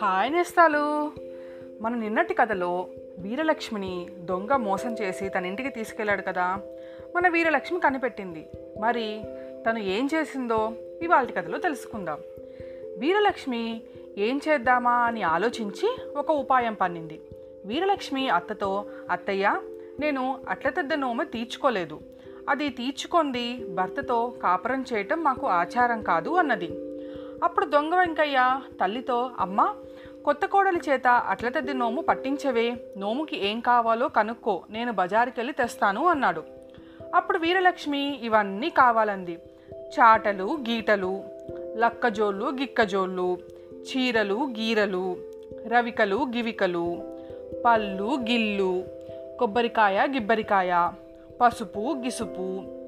hi నేస్తాలు మన నిన్నటి కథలో వీరలక్ష్మిని దొంగ మోసం చేసి తన ఇంటికి తీసుకెళ్ళాడు కదా మన వీరలక్ష్మి కనిపెట్టింది మరి తను ఏం చేసిందో ఇవాళ కథలో తెలుసుకుందాం వీరలక్ష్మి ఏం చేద్దామా అని ఆలోచించి ఒక ఉపాయం పన్నింది వీరలక్ష్మి అత్తతో అత్తయ్య నేను అట్లతద్ద నోమ తీర్చుకోలేదు అది తీర్చుకొంది భర్తతో కాపురం చేయటం మాకు ఆచారం కాదు అన్నది అప్పుడు దొంగ వెంకయ్య తల్లితో అమ్మ కొత్త కోడలి చేత అట్లతద్ది నోము పట్టించవే నోముకి ఏం కావాలో కనుక్కో నేను బజారుకెళ్ళి తెస్తాను అన్నాడు అప్పుడు వీరలక్ష్మి ఇవన్నీ కావాలంది చాటలు గీటలు లక్కజోళ్ళు గిక్కజోళ్ళు చీరలు గీరలు రవికలు గివికలు పళ్ళు గిల్లు కొబ్బరికాయ గిబ్బరికాయ పసుపు గిసుపు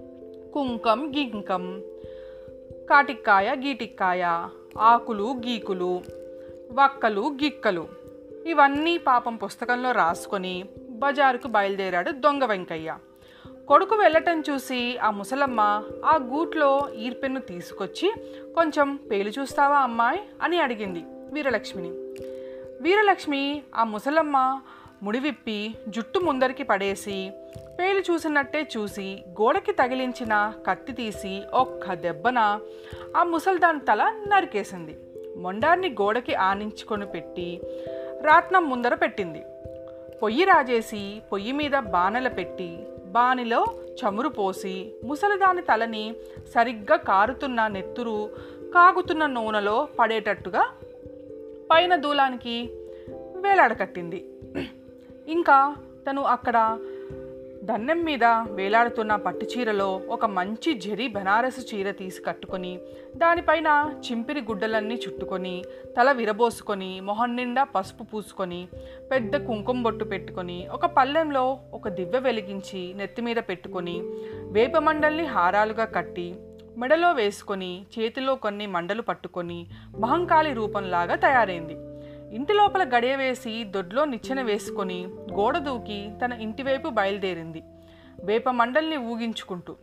కుంకం గింకం కాటిక్కాయ గీటిక్కాయ ఆకులు గీకులు వక్కలు గిక్కలు ఇవన్నీ పాపం పుస్తకంలో రాసుకొని బజారుకు బయలుదేరాడు దొంగ వెంకయ్య కొడుకు వెళ్ళటం చూసి ఆ ముసలమ్మ ఆ గూట్లో ఈర్పెన్ను తీసుకొచ్చి కొంచెం పేలు చూస్తావా అమ్మాయి అని అడిగింది వీరలక్ష్మిని వీరలక్ష్మి ఆ ముసలమ్మ ముడివిప్పి జుట్టు ముందరికి పడేసి పేలు చూసినట్టే చూసి గోడకి తగిలించిన కత్తి తీసి ఒక్క దెబ్బన ఆ ముసల్దాని తల నరికేసింది మొండాన్ని గోడకి ఆనించుకొని పెట్టి రాట్నం ముందర పెట్టింది పొయ్యి రాజేసి పొయ్యి మీద బాణల పెట్టి బానిలో చమురు పోసి ముసలిదాని తలని సరిగ్గా కారుతున్న నెత్తురు కాగుతున్న నూనెలో పడేటట్టుగా పైన దూలానికి వేలాడకట్టింది ఇంకా తను అక్కడ దన్నెం మీద వేలాడుతున్న పట్టు చీరలో ఒక మంచి జరి బనారసు చీర తీసి కట్టుకొని దానిపైన చింపిరి గుడ్డలన్నీ చుట్టుకొని తల విరబోసుకొని మొహం నిండా పసుపు పూసుకొని పెద్ద కుంకుమ బొట్టు పెట్టుకొని ఒక పళ్ళెంలో ఒక దివ్య వెలిగించి నెత్తి మీద పెట్టుకొని వేపమండల్ని హారాలుగా కట్టి మెడలో వేసుకొని చేతిలో కొన్ని మండలు పట్టుకొని మహంకాళి రూపంలాగా తయారైంది ఇంటి లోపల గడియ వేసి దొడ్లో నిచ్చెన వేసుకొని గోడ దూకి తన ఇంటివైపు బయలుదేరింది వేప మండల్ని ఊగించుకుంటూ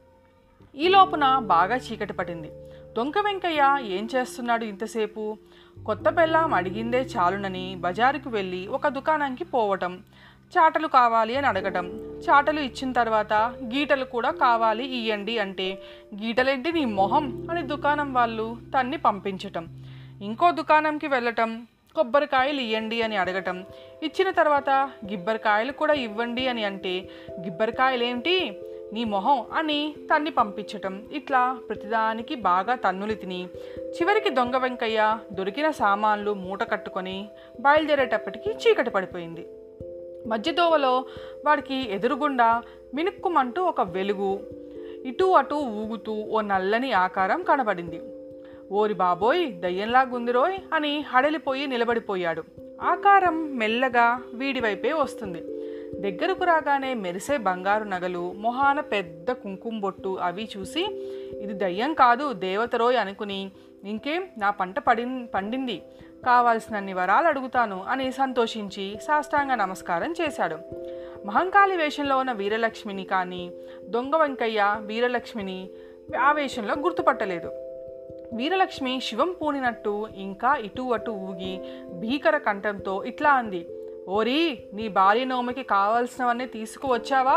ఈ లోపున బాగా చీకటి పడింది దొంగ వెంకయ్య ఏం చేస్తున్నాడు ఇంతసేపు కొత్త బెల్లం అడిగిందే చాలునని బజారుకు వెళ్ళి ఒక దుకాణానికి పోవటం చాటలు కావాలి అని అడగటం చాటలు ఇచ్చిన తర్వాత గీటలు కూడా కావాలి ఇయ్యండి అంటే గీటలేంటి నీ మొహం అని దుకాణం వాళ్ళు తన్ని పంపించటం ఇంకో దుకాణంకి వెళ్ళటం కొబ్బరికాయలు ఇవ్వండి అని అడగటం ఇచ్చిన తర్వాత గిబ్బరికాయలు కూడా ఇవ్వండి అని అంటే గిబ్బరికాయలేంటి నీ మొహం అని తన్ని పంపించటం ఇట్లా ప్రతిదానికి బాగా తన్నులు తిని చివరికి దొంగ వెంకయ్య దొరికిన సామాన్లు మూట కట్టుకొని బయలుదేరేటప్పటికి చీకటి పడిపోయింది మధ్యదోవలో వాడికి ఎదురుగుండా మినుక్కుమంటూ ఒక వెలుగు ఇటు అటు ఊగుతూ ఓ నల్లని ఆకారం కనబడింది ఓరి బాబోయ్ దయ్యంలాగుందిరోయ్ అని హడలిపోయి నిలబడిపోయాడు ఆకారం మెల్లగా వీడి వైపే వస్తుంది దగ్గరకు రాగానే మెరిసే బంగారు నగలు మొహాన పెద్ద కుంకుమ బొట్టు అవి చూసి ఇది దయ్యం కాదు దేవతరోయ్ అనుకుని ఇంకేం నా పంట పడి పండింది కావాల్సినన్ని వరాలు అడుగుతాను అని సంతోషించి సాష్టాంగ నమస్కారం చేశాడు మహంకాళి వేషంలో ఉన్న వీరలక్ష్మిని కానీ దొంగ వెంకయ్య వీరలక్ష్మిని ఆ వేషంలో గుర్తుపట్టలేదు వీరలక్ష్మి శివం పూనినట్టు ఇంకా ఇటు అటు ఊగి భీకర కంఠంతో ఇట్లా అంది ఓరి నీ భార్య నోమికి కావాల్సినవన్నీ తీసుకువచ్చావా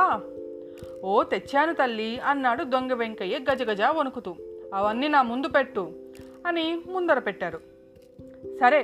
ఓ తెచ్చాను తల్లి అన్నాడు దొంగ వెంకయ్య గజగజ వణుకుతూ అవన్నీ నా ముందు పెట్టు అని ముందర పెట్టారు సరే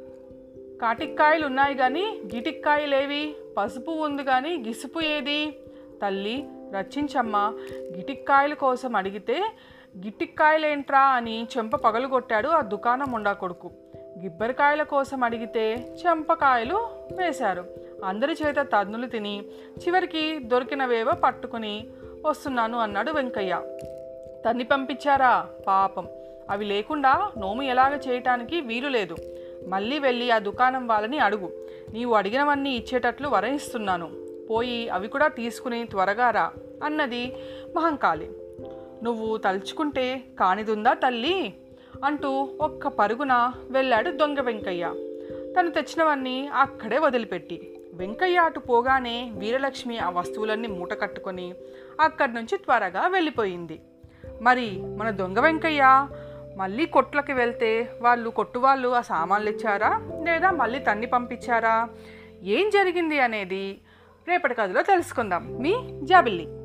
కాటిక్కాయలు ఉన్నాయి కానీ గిటిక్కాయలేవి పసుపు ఉంది కానీ గిసుపు ఏది తల్లి రచించమ్మా గిటిక్కాయల కోసం అడిగితే గిట్టిక్కాయలేంట్రా అని చెంప పగలుగొట్టాడు ఆ దుకాణం ఉండా కొడుకు గిబ్బరికాయల కోసం అడిగితే చెంపకాయలు వేశారు అందరి చేత తన్నులు తిని చివరికి దొరికినవేవో పట్టుకుని వస్తున్నాను అన్నాడు వెంకయ్య తన్ని పంపించారా పాపం అవి లేకుండా నోము ఎలాగ చేయటానికి వీలు లేదు మళ్ళీ వెళ్ళి ఆ దుకాణం వాళ్ళని అడుగు నీవు అడిగినవన్నీ ఇచ్చేటట్లు వరహిస్తున్నాను పోయి అవి కూడా తీసుకుని త్వరగా రా అన్నది మహంకాళి నువ్వు తలుచుకుంటే కానిదుందా తల్లి అంటూ ఒక్క పరుగున వెళ్ళాడు దొంగ వెంకయ్య తను తెచ్చినవన్నీ అక్కడే వదిలిపెట్టి వెంకయ్య అటు పోగానే వీరలక్ష్మి ఆ వస్తువులన్నీ మూట కట్టుకొని అక్కడి నుంచి త్వరగా వెళ్ళిపోయింది మరి మన దొంగ వెంకయ్య మళ్ళీ కొట్లకి వెళ్తే వాళ్ళు కొట్టు వాళ్ళు ఆ సామాన్లు ఇచ్చారా లేదా మళ్ళీ తన్ని పంపించారా ఏం జరిగింది అనేది రేపటి కథలో తెలుసుకుందాం మీ జాబిల్లి